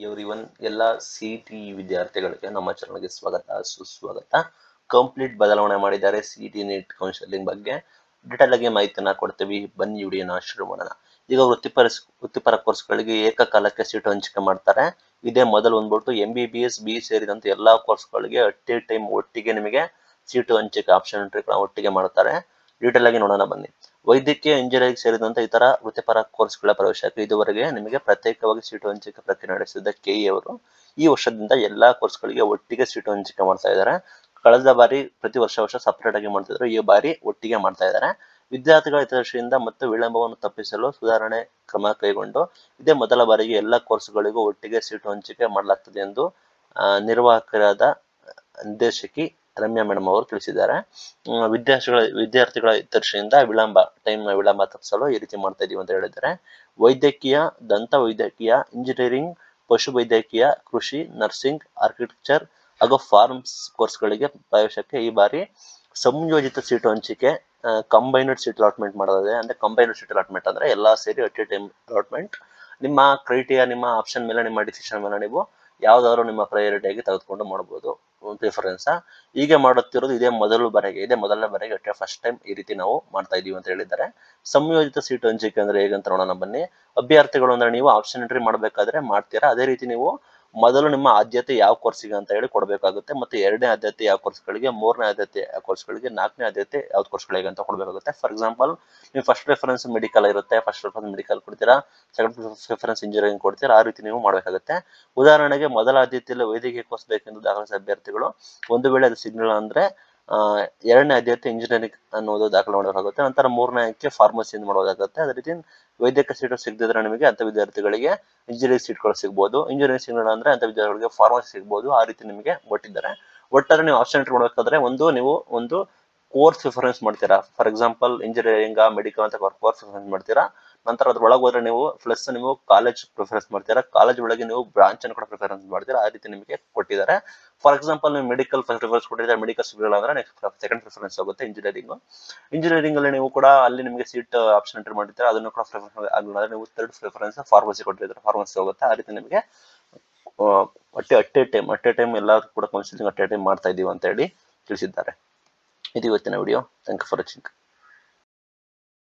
every everyone ಎಲ್ಲ C T ವಿದ್ಯಾರ್ಥಿಗಳಿಗೆ ನಮ್ಮ ಚಾನಲ್ಗೆ ಸ್ವಾಗತ ಸುಸ್ವಾಗತ ಕಂಪ್ಲೀಟ್ ಬದಲಾವಣೆ ಮಾಡಿದ್ದಾರೆ ಸಿ ಟಿ ನೀಟ್ ಕೌನ್ಸಿಲಿಂಗ್ ಬಗ್ಗೆ ಡಿಟೇಲ್ ಆಗಿ ಮಾಹಿತಿಯನ್ನ ಕೊಡ್ತೀವಿ ಬನ್ನಿ ವಿಡಿಯೋನ ಶುರು ಮಾಡೋಣ ಈಗ ವೃತ್ತಿಪರ ವೃತ್ತಿಪರ ಕೋರ್ಸ್ಗಳಿಗೆ ಏಕಕಾಲಕ್ಕೆ ಸೀಟು ಹಂಚಿಕೆ ಮಾಡ್ತಾರೆ ಇದೇ ಮೊದಲು ಬಂದ್ಬಿಟ್ಟು M B B S B ಸೇರಿದಂತೆ ಎಲ್ಲಾ ಕೋರ್ಸ್ಗಳಿಗೆ ಅಟ್ ಎ ಟೈಮ್ ಒಟ್ಟಿಗೆ ನಿಮಗೆ ಸೀಟು ಹಂಚಿಕೆ ಆಪ್ಷನ್ ಎಂಟ್ರಿಗಳ ಒಟ್ಟಿಗೆ ಮಾಡ್ತಾರೆ ಡೀಟೇಲ್ ಆಗಿ ನೋಡೋಣ ಬನ್ನಿ ವೈದ್ಯಕೀಯ ಇಂಜಿನಿಯರಿಂಗ್ ಸೇರಿದಂತೆ ಇತರ ವೃತ್ತಿಪರ ಕೋರ್ಸ್ಗಳ ಪ್ರವೇಶಕ್ಕೆ ಇದುವರೆಗೆ ನಿಮಗೆ ಪ್ರತ್ಯೇಕವಾಗಿ ಸೀಟು ಹಂಚಿಕೆ ಪ್ರಕ್ರಿಯೆ ನಡೆಸಿದ್ದ ಕೆಇ ಅವರು ಈ ವರ್ಷದಿಂದ ಎಲ್ಲಾ ಕೋರ್ಸ್ಗಳಿಗೆ ಒಟ್ಟಿಗೆ ಸೀಟು ಹಂಚಿಕೆ ಮಾಡ್ತಾ ಇದ್ದಾರೆ ಕಳೆದ ಬಾರಿ ಪ್ರತಿ ವರ್ಷ ವರ್ಷ ಸಪರೇಟ್ ಆಗಿ ಮಾಡ್ತಿದ್ರು ಈ ಬಾರಿ ಒಟ್ಟಿಗೆ ಮಾಡ್ತಾ ಇದ್ದಾರೆ ವಿದ್ಯಾರ್ಥಿಗಳ ಹಿತದೃಷ್ಟಿಯಿಂದ ಮತ್ತು ವಿಳಂಬವನ್ನು ತಪ್ಪಿಸಲು ಸುಧಾರಣೆ ಕ್ರಮ ಕೈಗೊಂಡು ಇದೇ ಮೊದಲ ಬಾರಿಗೆ ಎಲ್ಲ ಕೋರ್ಸ್ಗಳಿಗೂ ಒಟ್ಟಿಗೆ ಸೀಟು ಹಂಚಿಕೆ ಮಾಡಲಾಗ್ತದೆ ಎಂದು ಆ, ನಿರ್ವಾಹಕರಾದ ನಿರ್ದೇಶಕಿ ರಮ್ಯಾ ಮೇಡಮ್ ಅವರು ತಿಳಿಸಿದ್ದಾರೆ ಹ್ಮ್, ವಿದ್ಯಾರ್ಥಿಗಳ ವಿದ್ಯಾರ್ಥಿಗಳ ಹಿತದೃಷ್ಟಿಯಿಂದ ವಿಳಂಬ ಟೈಮ್ ವಿಳಂಬ ತಪ್ಪಿಸಲು ಈ ರೀತಿ ಮಾಡ್ತಾ ಇದೀವಿ ಅಂತ ಹೇಳಿದ್ದಾರೆ ವೈದ್ಯಕೀಯ ದಂತ ವೈದ್ಯಕೀಯ ಇಂಜಿನಿಯರಿಂಗ್ ಪಶು ವೈದ್ಯಕೀಯ ಕೃಷಿ ನರ್ಸಿಂಗ್ ಆರ್ಕಿಟೆಕ್ಚರ್ ಹಾಗೂ ಫಾರ್ಮ್ಸ್ ಕೋರ್ಸ್ಗಳಿಗೆ ಪ್ರವೇಶಕ್ಕೆ ಈ ಬಾರಿ ಸಂಯೋಜಿತ ಸೀಟು ಹಂಚಿಕೆ ಕಂಬೈನ್ಡ್ ಸೀಟ್ ಅಲಾಟ್ಮೆಂಟ್ ಮಾಡೋದಿದೆ ಅಂದ್ರೆ ಕಂಬೈನ್ಡ್ ಸೀಟ್ ಅಲಾಟ್ಮೆಂಟ್ ಅಂದ್ರೆ ಎಲ್ಲಾ ಸೇರಿ ಅಟ್ ಎ ಟೈಮ್ ಅಲಾಟ್ಮೆಂಟ್ ನಿಮ್ಮ ಕ್ರೈಟೀರಿಯಾ ನಿಮ್ಮ ಆಪ್ಷನ್ ಮೇಲೆ ನಿಮ್ಮ ಡಿಸಿಷನ್ ಮೇಲೆ ನೀವು ಯಾವ್ದಾದ್ರು ನಿಮ್ಮ ಪ್ರಯಾರಿಟಿಯಾಗಿ ತೆಗೆದುಕೊಂಡು ಮಾಡಬಹುದು ಪ್ರಿಫರೆನ್ಸ್ ಹೀಗೆ ಮಾಡುತ್ತಿರೋದು ಇದೇ ಮೊದಲು ಬಾರಿಗೆ ಇದೇ ಮೊದಲನೇ ಬಾರಿಗೆ ಅಟ್ ಫಸ್ಟ್ ಟೈಮ್ ಈ ರೀತಿ ನಾವು ಮಾಡ್ತಾ ಇದೀವಿ ಅಂತ ಹೇಳಿದ್ದಾರೆ ಸಂಯೋಜಿತ ಸೀಟು ಹಂಚಿಕೆ ಅಂದ್ರೆ ಹೇಗೆ ಅಂತ ನೋಡೋಣ ಬನ್ನಿ ಅಭ್ಯರ್ಥಿಗಳು ಅಂದ್ರೆ ನೀವು ಆಪ್ಷನ್ ಎಂಟ್ರಿ ಮಾಡಬೇಕಾದ್ರೆ ಮಾಡ್ತೀರಾ ಅದೇ ರೀತಿ ನೀವು ಮೊದಲು ನಿಮ್ಮ ಆದ್ಯತೆ ಯಾವ ಕೋರ್ಸಿಗೆ ಅಂತ ಹೇಳಿ ಕೊಡಬೇಕಾಗುತ್ತೆ ಮತ್ತೆ ಎರಡನೇ ಆದ್ಯತೆ ಯಾವ ಕೋರ್ಸ್ಗಳಿಗೆ ಮೂರನೇ ಆದ್ಯತೆ ಯಾವ ಕೋರ್ಸ್ಗಳಿಗೆ ನಾಲ್ಕನೇ ಆದ್ಯತೆ ಯಾವ ಕೋರ್ಸ್ಗಳಿಗೆ ಅಂತ ಕೊಡಬೇಕಾಗುತ್ತೆ ಫಾರ್ ಎಕ್ಸಾಂಪಲ್ ನೀವು ಫಸ್ಟ್ ಪ್ರಿಫರೆನ್ಸ್ ಮೆಡಿಕಲ್ ಇರುತ್ತೆ ಫಸ್ಟ್ ಪ್ರಿಫರೆನ್ಸ್ ಮೆಡಿಕಲ್ ಕೊಡ್ತೀರಾ ಸೆಕೆಂಡ್ ಪ್ರಿಫರೆನ್ಸ್ ಇಂಜಿನಿಯರಿಂಗ್ ಕೊಡ್ತೀರಾ ಆ ರೀತಿ ನೀವು ಮಾಡಬೇಕಾಗುತ್ತೆ ಉದಾಹರಣೆಗೆ ಮೊದಲ ಆದ್ಯತೆಯಲ್ಲಿ ವೈದ್ಯಕೀಯ ಕೋರ್ಸ್ ಬೇಕೆಂದು ದಾಖಲಿಸಿದ ಅಭ್ಯರ್ಥಿಗಳು ಒಂದು ವೇಳೆ ಅದು ಸಿಗ್ನಲ್ ಅಂದ್ರೆ ಆ, ಎರಡನೇ ಆದ್ಯತೆ ಇಂಜಿನಿಯರಿಂಗ್ ಅನ್ನೋದು ದಾಖಲೆ ಮಾಡಬೇಕಾಗುತ್ತೆ ನಂತರ ಮೂರನೇ ಆಯ್ಕೆ ಫಾರ್ಮಸಿ ಮಾಡಬೇಕಾಗುತ್ತೆ ಅದೇ ರೀತಿ ವೈದ್ಯಕೀಯ ಸೀಟು ಸಿಗದಿದ್ರೆ ನಿಮಗೆ ಅಂತ ವಿದ್ಯಾರ್ಥಿಗಳಿಗೆ ಇಂಜಿನಿಯರಿಂಗ್ ಸೀಟ್ಗಳು ಸಿಗ್ಬೋದು ಇಂಜಿನಿಯರಿಂಗ್ ಸಿಗ್ನಲ್ ಅಂದ್ರೆ ಅಂತ ವಿದ್ಯಾರ್ಥಿಗಳಿಗೆ ಫಾರ್ಮಸಿ ಸಿಗ್ಬೋದು ಆ ರೀತಿ ನಿಮಗೆ ಕೊಟ್ಟಿದ್ದಾರೆ ಒಟ್ಟಾರೆ ನೀವು ಆಪ್ಷನ್ ಎಂಟ್ರಿ ಮಾಡಬೇಕಾದ್ರೆ ಒಂದು ನೀವು ಒಂದು ಕೋರ್ಸ್ ಪ್ರಿಫರೆನ್ಸ್ ಮಾಡ್ತೀರಾ ಫಾರ್ ಎಕ್ಸಾಂಪಲ್ ಇಂಜಿನಿಯರಿಂಗ್ ಮೆಡಿಕಲ್ ಅಂತ ಕೋರ್ಸ್ ಪ್ರಿಫರೆನ್ಸ್ ಮಾಡ್ತೀರಾ ನಂತರ ಅದ್ರ ಒಳಗೆ ಹೋದ್ರೆ ನೀವು ಪ್ಲಸ್ ನೀವು ಕಾಲೇಜ್ ಪ್ರಿಫರೆನ್ಸ್ ಮಾಡ್ತೀರಾ ಕಾಲೇಜ್ ಒಳಗೆ ನೀವು ಬ್ರಾಂಚ್ ಅನ್ನು ಕೂಡ ಪ್ರಿಫರೆನ್ಸ್ ಮಾಡ್ತೀರಾ ಆ ರೀತಿ ನಿಮಗೆ ಕೊಟ್ಟಿದ್ದಾರೆ ಫಾರ್ ಎಕ್ಸಾಂಪಲ್ ನೀವು ಮೆಡಿಕಲ್ ಫಸ್ಟ್ ಪ್ರಿಫರೆನ್ಸ್ ಕೊಟ್ಟಿದ್ರೆ ಮೆಡಿಕಲ್ ಸಿಗಲ್ಲ ಅಂದ್ರೆ ನೆಕ್ಸ್ಟ್ ಸೆಕೆಂಡ್ ಪ್ರಿಫರೆನ್ಸ್ ಆಗುತ್ತೆ ಇಂಜಿನಿಯರಿಂಗ್ ಇಂಜಿನಿಯರಿಂಗ್ ಅಲ್ಲಿ ನೀವು ಕೂಡ ಅಲ್ಲಿ ನಿಮಗೆ ಸೀಟ್ ಆಪ್ಷನ್ ಎಂಟ್ರಿ ಮಾಡಿರ್ತೀರಾ ಅದನ್ನು ಕೂಡ ಪ್ರಿಫರೆನ್ಸ್ ಆಗಲ್ಲ ಅಂದ್ರೆ ನೀವು ಥರ್ಡ್ ಪ್ರಿಫರೆನ್ಸ್ ಫಾರ್ಮಸಿ ಕೊಟ್ಟಿದ್ರೆ ಫಾರ್ಮಸಿ ಹೋಗುತ್ತೆ ಆ ರೀತಿ ನಿಮಗೆ ಆ, ಅಟ್ಟೆ ಅಟ್ಟೆ ಟೈಮ್ ಅಟ್ಟೆ ಟೈಮ್ ಎಲ್ಲರೂ ಕೂಡ ಕೌನ್ಸಿಲಿಂಗ್ ಅಟ್ಟೆ ಟೈಮ್ ಮಾಡ್ತಾ ಇದೀವಿ ಅಂತ ಹೇಳಿ ತಿಳಿಸಿದ್ದಾರೆ ಇದು ಇವತ್ತಿನ video thank you for watching